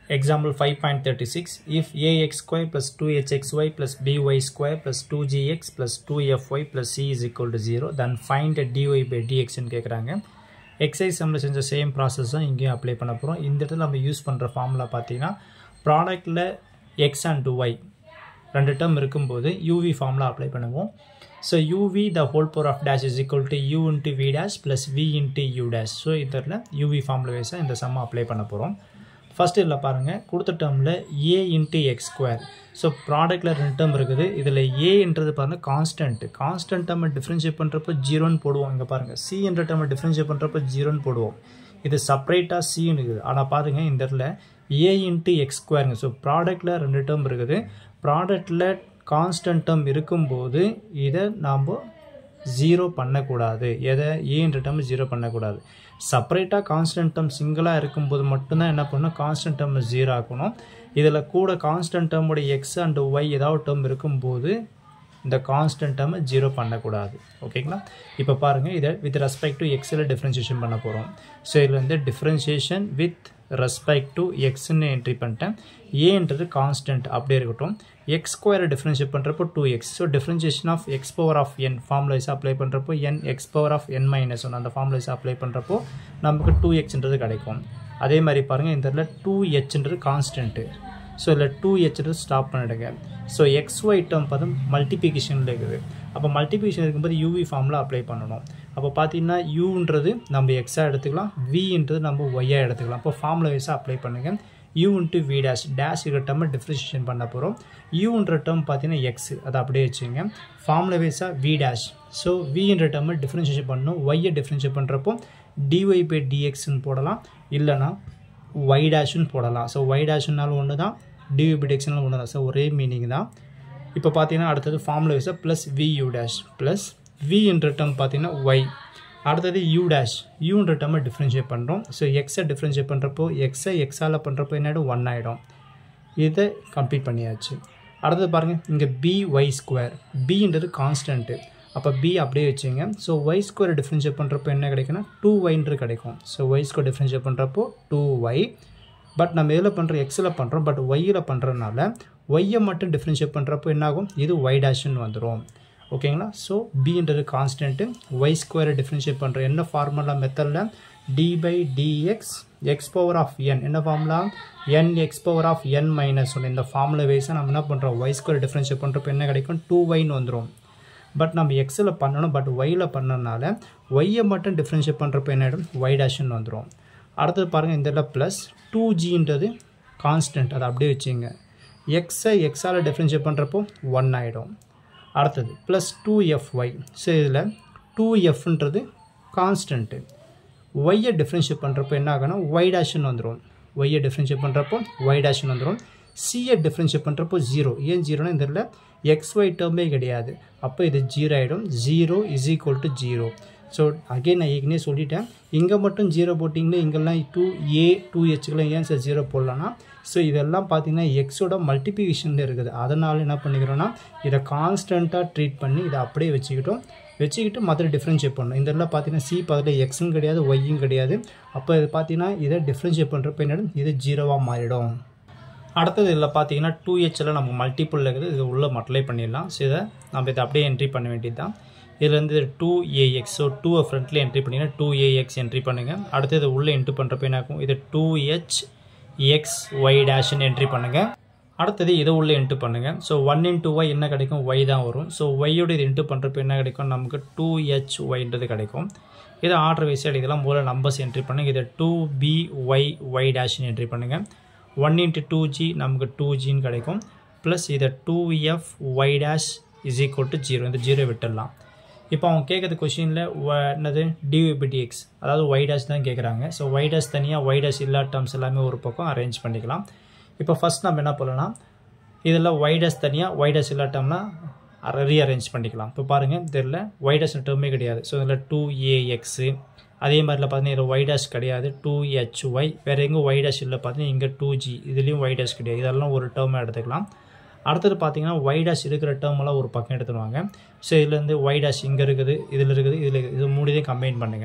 Example 5.36 If ax square plus 2hxy plus by square plus 2gx plus 2fy plus c is equal to 0 then find dy by dx ன்னு கேட்குறாங்க exercise நம்ம செஞ்ச same process தான் இங்கேயும் apply பண்ண போகிறோம் இந்த இடத்துல நம்ம யூஸ் பண்ணுற ஃபார்முலா பார்த்தீங்கன்னா ப்ராடக்டில் எக்ஸ் அண்ட் ஒய் ரெண்டு டேர்ம் இருக்கும்போது யூவி ஃபார்முலா அப்ளை பண்ணுவோம் so UV the whole power of dash is equal to U into we dash plus V into U dash so இதில் யூவி ஃபார்முலா வைஸாக இந்த சம்மை apply பண்ண போகிறோம் ஃபஸ்ட் இதில் பாருங்கள் கொடுத்த டேர்மில் A into X square so ப்ராடக்ட்டில் ரெண்டு டேர்ம் இருக்குது இதில் ஏன்றது பாருங்கள் கான்ஸ்டன்ட் கான்ஸ்டன்ட் டேர்மை டிஃப்ரென்ஷியேட் பண்ணுறப்போ ஜீரோன்னு போடுவோம் இங்கே பாருங்கள் சி என்ற டேர்மை டிஃப்ரென்ஷியேட் பண்ணுறப்போ ஜீரோன்னு போடுவோம் இது செப்பரேட்டாக சின்னு இருக்குது ஆனால் பாருங்கள் இந்த இடத்துல ஏ இன்ட்டு எக்ஸ் ஸ்கொயருங்க ஸோ ப்ராடக்ட்டில் ரெண்டு டேர்ம் இருக்குது ப்ராடக்ட்டில் கான்ஸ்டன்ட் டேர்ம் இருக்கும்போது இதை நாம் ஜீரோ பண்ணக்கூடாது எதை ஏன்ற டேர்ம் ஜீரோ பண்ணக்கூடாது செப்பரேட்டாக கான்ஸ்டன்ட் டேர்ம் சிங்கிளாக இருக்கும்போது மட்டும்தான் என்ன பண்ணணும் கான்ஸ்டன்ட் டேர்ம் ஜீரோ ஆக்கணும் இதில் கூட கான்ஸ்டன்ட் டேர்மோட எக்ஸ் அண்ட் ஒய் ஏதாவது டேர்ம் இருக்கும்போது இந்த கான்ஸ்டன்ட் டேர்மை ஜீரோ பண்ணக்கூடாது ஓகேங்களா இப்போ பாருங்கள் இதை வித் ரெஸ்பெக்ட் டு எக்ஸில் டிஃப்ரென்ஷியேஷன் பண்ண போகிறோம் ஸோ இதில் வந்து டிஃப்ரென்ஷியேஷன் வித் ரெஸ்பெக்ட் டு எக்ஸ்ன்னு என்ட்ரி பண்ணிட்டேன் ஏன்றது கான்ஸ்டன்ட் அப்படியே இருக்கட்டும் எக்ஸ் ஸ்கொயரை டிஃப்ரென்ஷியேட் பண்ணுறப்போ two x so differentiation of x power of n formulas apply பண்ணுறப்போ n x power of n minus one அந்த ஃபார்முலைஸ் அப்ளை பண்ணுறப்போ நமக்கு டூ எக்ஸ்ன்றது கிடைக்கும் அதே மாதிரி பாருங்கள் இந்த இடத்துல டூ ஹெச்ன்றது கான்ஸ்டன்ட்டு ஸோ இதில் டூ ஹெச்ன்றது ஸ்டாப் பண்ணிடுங்க ஸோ எக்ஸ் ஒய் டேர்ம் பார்த்து மல்டிபிகேஷனில் இருக்குது அப்போ மல்டிபிகேஷன் இருக்கும்போது யூவி ஃபார்மில் அப்ளை பண்ணணும் அப்போ பார்த்தீங்கன்னா யூன்றது நம்ம எக்ஸாக எடுத்துக்கலாம் வின்றது நம்ம ஒய்யாக எடுத்துக்கலாம் அப்போ ஃபார்முலா வைஸாக அப்ளை பண்ணுங்கள் u into we dash dash இருக்கிற டேர்மை டிஃப்ரென்ஷியேஷன் பண்ண போகிறோம் யூன்ற டேர்ம் பார்த்தீங்கன்னா எக்ஸ் அதை அப்படியே வச்சுங்க ஃபார்முலா வைஸாக வி டேஷ் ஸோ வின்ற டேர்மை டிஃப்ரென்ஷியேஷன் பண்ணணும் ஒய்யை டிஃப்ரென்ஷியேட் பண்ணுறப்போ டிஒய் பை டிஎக்ஸ்ன்னு போடலாம் இல்லைனா ஒய் டேஷ்னு போடலாம் ஸோ ஒய் டேஷ்னாலும் ஒன்று தான் டிஒய் பை டிஎக்ஸ்னாலும் ஒன்று தான் ஸோ ஒரே மீனிங் தான் இப்போ பார்த்தீங்கன்னா அடுத்தது ஃபார்முலா வைஸாக plus v u dash plus v என்ற டேர்ம் பார்த்தீங்கன்னா ஒய் அடுத்தது யூ டேஷ் யூன்ற டேர்மை டிஃப்ரென்ஷியேட் பண்ணுறோம் ஸோ எக்ஸை டிஃப்ரென்ஷியேட் பண்ணுறப்போ எக்ஸை எக்ஸால் பண்ணுறப்போ என்னாயிடும் ஒன் ஆகிடும் இதை கம்ப்ளீட் பண்ணியாச்சு அடுத்தது பாருங்கள் இங்கே பி ஒய் ஸ்கொயர் பின்றது கான்ஸ்டன்ட்டு அப்போ பி அப்படியே வச்சுங்க ஸோ ஒய் ஸ்கொயர் டிஃப்ரென்ஷியேட் பண்ணுறப்போ என்ன கிடைக்குன்னா டூ ஒய்ன்றது கிடைக்கும் ஸோ ஒய் ஸ்கொயர் டிஃப்ரென்ஷியேட் பண்ணுறப்போ டூ ஒய் பட் நம்ம எதில் பண்ணுறோம் எக்ஸில் பண்ணுறோம் பட் ஒய்யில் பண்ணுறதுனால ஒய்யை மட்டும் டிஃப்ரென்ஷியேட் பண்ணுறப்போ என்னாகும் இது ஒய் டேஷ்னு வந்துடும் ஓகேங்களா ஸோ பின்றது கான்ஸ்டன்ட்டு ஒய் ஸ்கொயரை டிஃப்ரென்ஷியேட் பண்ணுறோம் என்ன ஃபார்முலா மெத்தடில் d by dx x power of n என்ன formula n x power of n minus ஒன்று இந்த ஃபார்முலா வைஸாக நம்ம என்ன பண்ணுறோம் ஒய் ஸ்கொயர் டிஃப்ரென்ஷியேட் பண்ணுறப்போ என்ன கிடைக்கும் டூ ஒய்னு வந்துடும் பட் நம்ம எக்ஸில் பண்ணணும் பட் ஒய்யில் பண்ணனால ஒய்யை மட்டும் டிஃப்ரென்ஷியேட் பண்ணுறப்போ என்ன ஆகிடும் ஒய் டேஷ்னு வந்துடும் அடுத்தது பாருங்கள் இந்த இதில் ப்ளஸ் டூ ஜின்றது கான்ஸ்டன்ட் அதை அப்படியே வச்சுங்க எக்ஸை எக்ஸால் டிஃப்ரென்ஷியேட் பண்ணுறப்போ ஒன் ஆகிடும் அடுத்தது plus two f y so இதில் டூ எஃப்ன்றது கான்ஸ்டன்ட்டு ஒய்யை டிஃப்ரென்ஷியேட் பண்ணுறப்போ என்ன ஆகும்னா ஒய் டேஷ்னு வந்துடும் ஒய்யை டிஃப்ரென்ஷியேட் பண்ணுறப்போ ஒய் டேஷ்னு வந்துடும் சியை டிஃப்ரென்ஷியேட் பண்ணுறப்போ ஜீரோ ஏன் ஜீரோனா இந்த இதில் எக்ஸ் ஒய் டேர்மே கிடையாது அப்போ இது ஜீரோ ஆகிடும் zero is equal to zero so again நான் ஏற்கனவே சொல்லிட்டேன் இங்கே மட்டும் ஜீரோ போட்டிங்கன்னா இங்கெல்லாம் டூ ஏ டூ ஹெச்சுக்கெல்லாம் ஏன் சார் ஜீரோ போடலான்னா ஸோ இதெல்லாம் பார்த்தீங்கன்னா எக்ஸோட மல்டிபிகேஷனில் இருக்குது அதனால் என்ன பண்ணிக்கிறோன்னா இதை கான்ஸ்டண்ட்டாக ட்ரீட் பண்ணி இதை அப்படியே வச்சுக்கிட்டோம் வச்சுக்கிட்டு மற்ற டிஃப்ரென்ஷியேட் பண்ணணும் இந்த இடத்துல பார்த்தீங்கன்னா சி பதில் எக்ஸும் கிடையாது ஒய்யும் கிடையாது அப்போ இது பார்த்தீங்கன்னா இதை டிஃப்ரென்ஷியேட் பண்ணுறப்ப என்னிடம் இது ஜீரோவாக மாறிடும் அடுத்தது இதில் பார்த்தீங்கன்னா டூ ஹெச்சில் நமக்கு மல்டிபிள் இருக்குது இது உள்ளே மல்டிப்ளை பண்ணிடலாம் ஸோ இதை நம்ம இதை அப்படியே என்ட்ரி பண்ண வேண்டியது தான் இதில் வந்து டூ ஏஎக்ஸ் ஸோ டூவை ஃப்ரண்ட்டில் என்ட்ரி பண்ணிங்கன்னா டூ ஏஎக்ஸ் என்ட்ரி பண்ணுங்கள் அடுத்து இது உள்ளே என்ட்ரி பண்ணுறப்ப என்ன ஆகும் இது டூ ஹெச் எக்ஸ் ஒய் டேஷ்னு என்ட்ரி பண்ணுங்கள் அடுத்தது இதை உள்ளே என்ட்ரு பண்ணுங்கள் ஸோ ஒன் இன்ட்டு ஒய் என்ன கிடைக்கும் ஒய் தான் வரும் ஸோ ஒய்யோட இது என்ட்ரு பண்ணுறப்ப என்ன கிடைக்கும் நமக்கு டூ ஹெச் ஒய்ன்றது கிடைக்கும் இதை ஆர்டர் வைஸ் இதெல்லாம் மூல நம்பர்ஸ் என்ட்ரி பண்ணுங்கள் இதை டூ பி ஒய் ஒய் டேஷ்னு என்ட்ரி பண்ணுங்கள் ஒன் இன்ட்டு டூ ஜி நமக்கு டூ ஜின்னு கிடைக்கும் ப்ளஸ் இதை two f y dash is equal to zero இந்த ஜீரோ விட்டுடலாம் இப்போ அவங்க கேட்குறது கொஷினில் என்னது டிவிபிடிஎக்ஸ் அதாவது ஒய் டேஷ் தான் கேட்குறாங்க ஸோ ஒய் டேஷ் தனியாக ஒய் டேஷ் இல்லா டேர்ம்ஸ் எல்லாமே ஒரு பக்கம் அரேஞ்ச் பண்ணிக்கலாம் இப்போ ஃபஸ்ட் நம்ம என்ன பண்ணலாம் இதில் ஒய் டேஷ் தனியாக ஒய் டேஷ் இல்லா டேர்ம்னா ரீஅரேஞ்ச் பண்ணிக்கலாம் இப்போ பாருங்கள் இதில் ஒய் டேஷ் டேர்மே கிடையாது ஸோ இதில் டூ ஏஎக்ஸு அதே மாதிரில பார்த்தீங்கன்னா இதில் ஒய் டேஷ் கிடையாது டூ ஹெச் ஒய் வேறு எங்கே ஒய் டேஷ் இல்லை பார்த்தீங்கன்னா இங்கே டூ ஜி இதுலேயும் ஒய் டேஷ் கிடையாது இதெல்லாம் ஒரு டேர்மாக எடுத்துக்கலாம் அடுத்தது பார்த்தீங்கன்னா ஒய் டேஷ் இருக்கிற டேர்மெல்லாம் ஒரு பக்கம் எடுத்துருவாங்க ஸோ இதுலேருந்து ஒய் டேஷ் இங்கே இருக்குது இதில் இருக்குது இதில் இது மூணுதையும் கம்பைன் பண்ணுங்கள்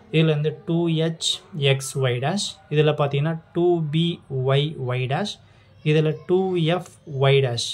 இதில் வந்து two h x y dash இதில் பார்த்தீங்கன்னா two b y y dash இதில் டூ எஃப் ஒய் டேஷ்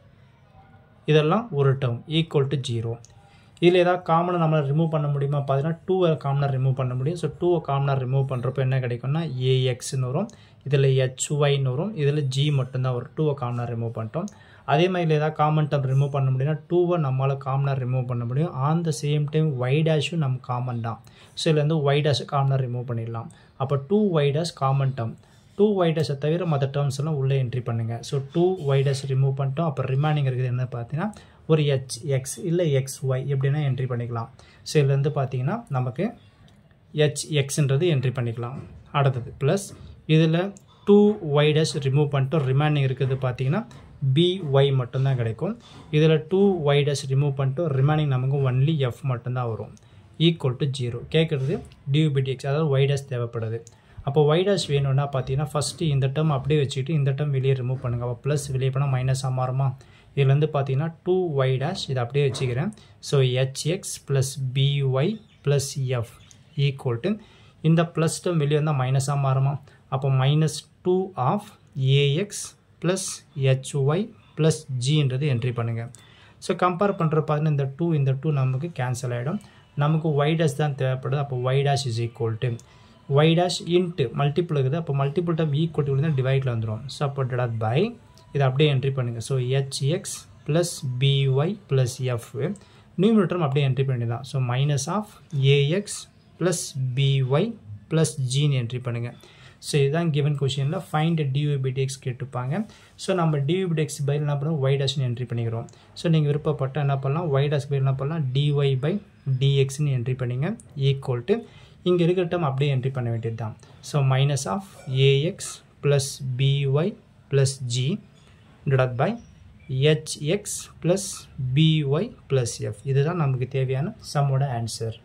இதெல்லாம் ஒரு டேர்ம் ஈக்குவல் டு ஜீரோ இதில் ஏதாவது காமனை நம்மளால் ரிமூவ் பண்ண முடியுமா பார்த்தீங்கன்னா டூவை காமனாக ரிமூவ் பண்ண முடியும் ஸோ டூவை காமனாக ரிமூவ் பண்ணுறப்போ என்ன கிடைக்கும்னா ஏஎக்ஸ்னு வரும் இதில் ஹெச்ஒய்னு வரும் இதில் ஜி மட்டும்தான் வரும் டூவை காமனாக ரிமூவ் பண்ணிட்டோம் அதே மாதிரி ஏதாவது காமன் டேர்ம் ரிமூவ் பண்ண முடியும்னா டூவை நம்மளால் காமனாக ரிமூவ் பண்ண முடியும் on the same time y டேஷும் நம்ம காமன் தான் ஸோ இதில் வந்து ஒய் டேஷ் காமனாக ரிமூவ் பண்ணிடலாம் அப்போ two y dash common term two y டேஷை தவிர மற்ற டேர்ம்ஸ் எல்லாம் உள்ளே என்ட்ரி பண்ணுங்கள் so two y dash remove பண்ணிட்டோம் அப்போ ரிமைனிங் இருக்குது என்ன பார்த்தீங்கன்னா ஒரு ஹெச் எக்ஸ் இல்லை எக்ஸ் ஒய் எப்படின்னா என்ட்ரி பண்ணிக்கலாம் ஸோ இதில் வந்து பார்த்தீங்கன்னா நமக்கு ஹெச் எக்ஸ்ன்றது என்ட்ரி பண்ணிக்கலாம் அடுத்தது ப்ளஸ் இதில் டூ ஒய் டேஷ் ரிமூவ் பண்ணிட்டு ரிமைனிங் இருக்குது பார்த்தீங்கன்னா பிஒய் மட்டும்தான் கிடைக்கும் இதில் டூ ஒய் டேஷ் ரிமூவ் பண்ணிட்டு ரிமைனிங் நமக்கு ஒன்லி எஃப் மட்டும்தான் வரும் ஈக்குவல் டு ஜீரோ கேட்குறது டியூபிடிஎக்ஸ் அதாவது ஒய் டேஷ் தேவைப்படுது அப்போ ஒய் டேஷ் வேணும்னா பார்த்தீங்கன்னா ஃபஸ்ட்டு இந்த டேர்ம் அப்படியே வச்சுக்கிட்டு இந்த டேர்ம் வெளியே ரிமூவ் பண்ணுங்கள் அப்போ ப்ளஸ் வெளியே போனால் மைனஸாக மாறுமா இதுலேருந்து பார்த்தீங்கன்னா டூ ஒய் டேஷ் இதை அப்படியே வச்சுக்கிறேன் so h x plus b y plus f equal to இந்த ப்ளஸ் டேர்ம் வெளியே வந்தால் மைனஸாக மாறுமா அப்போ minus two of a x plus h y plus ஜின்றது என்ட்ரி பண்ணுங்கள் ஸோ கம்பேர் பண்ணுற பார்த்தீங்கன்னா இந்த டூ இந்த டூ நமக்கு கேன்சல் ஆகிடும் நமக்கு ஒய் டேஷ் தான் தேவைப்படுது அப்போ y dash is equal to y dash into multiple இருக்குது அப்போ மல்டிபிள் டைம் ஈக்குவல் டு தான் டிவைடில் வந்துடும் ஸோ அப்போ டட் பை இதை அப்படியே என்ட்ரி பண்ணுங்கள் so h x plus b y plus f நியூமினேட்டரும் அப்படியே என்ட்ரி பண்ணிடலாம் so minus of a x plus b y plus ஜின்னு என்ட்ரி பண்ணுங்கள் ஸோ இதுதான் கிவன் கொஷினில் ஃபைண்ட் டியூபிடிஎக்ஸ் கேட்டுப்பாங்க ஸோ நம்ம டியூபிடிஎக்ஸ் பை என்ன பண்ணுறோம் ஒய் டேஷ்னு என்ட்ரி பண்ணிக்கிறோம் ஸோ நீங்கள் விருப்பப்பட்ட என்ன பண்ணலாம் ஒய் டேஷ் பை என்ன பண்ணலாம் டிஒய் பை டிஎக்ஸ்னு என்ட்ரி பண்ணிங்க ஈக்குவல் டு இங்கே இருக்கிற டேர்ம் அப்படியே என்ட்ரி பண்ண வேண்டியது தான் so minus of a x plus b y plus g divide by h x plus b y plus f இதுதான் நமக்கு தேவையான சம்மோட ஆன்சர்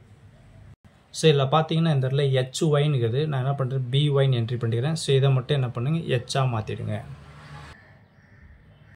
ஸோ இதில் பார்த்தீங்கன்னா இந்த இடத்துல ஹெச் ஒய்னுக்குது நான் என்ன பண்ணுறேன் பிஒய்னு என்ட்ரி பண்ணிக்கிறேன் ஸோ இதை மட்டும் என்ன பண்ணுங்கள் ஹெச்சாக மாற்றிடுங்க